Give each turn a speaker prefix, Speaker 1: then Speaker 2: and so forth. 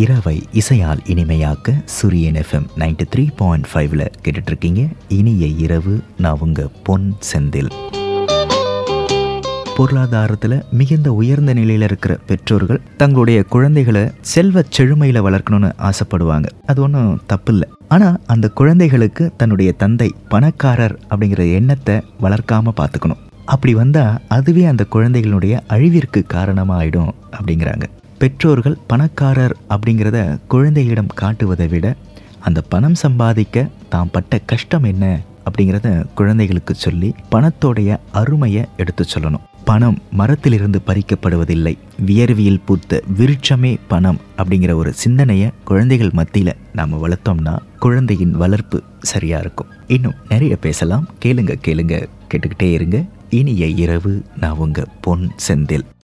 Speaker 1: இரவை இசையால் இனிமையாக்க சூரியன் எஃப்எம் நைன்டி த்ரீ பாயிண்ட் ஃபைவ்ல கேட்டுட்ருக்கீங்க இனிய இரவு நான் உங்க பொன் செந்தில் பொருளாதாரத்தில் மிகுந்த உயர்ந்த நிலையில் இருக்கிற பெற்றோர்கள் தங்களுடைய குழந்தைகளை செல்வச் செழுமையில் வளர்க்கணும்னு ஆசைப்படுவாங்க அது ஒன்றும் தப்பு இல்லை ஆனால் அந்த குழந்தைகளுக்கு தன்னுடைய தந்தை பணக்காரர் அப்படிங்கிற எண்ணத்தை வளர்க்காம பார்த்துக்கணும் அப்படி வந்தால் அதுவே அந்த குழந்தைகளுடைய அழிவிற்கு காரணமாயிடும் அப்படிங்கிறாங்க பெற்றோர்கள் பணக்காரர் அப்படிங்கிறத குழந்தைகளிடம் காட்டுவதை விட அந்த பணம் சம்பாதிக்க தாம் பட்ட கஷ்டம் என்ன அப்படிங்கிறத குழந்தைகளுக்கு சொல்லி பணத்தோடைய அருமையை எடுத்து சொல்லணும் பணம் மரத்திலிருந்து பறிக்கப்படுவதில்லை வியர்வியில் பூத்த விருட்சமே பணம் அப்படிங்கிற ஒரு சிந்தனையை குழந்தைகள் மத்தியில் நாம் வளர்த்தோம்னா குழந்தையின் வளர்ப்பு சரியாக இருக்கும் இன்னும் நிறைய பேசலாம் கேளுங்க கேளுங்க கேட்டுக்கிட்டே இருங்க இனிய இரவு நான் உங்க பொன் செந்தில்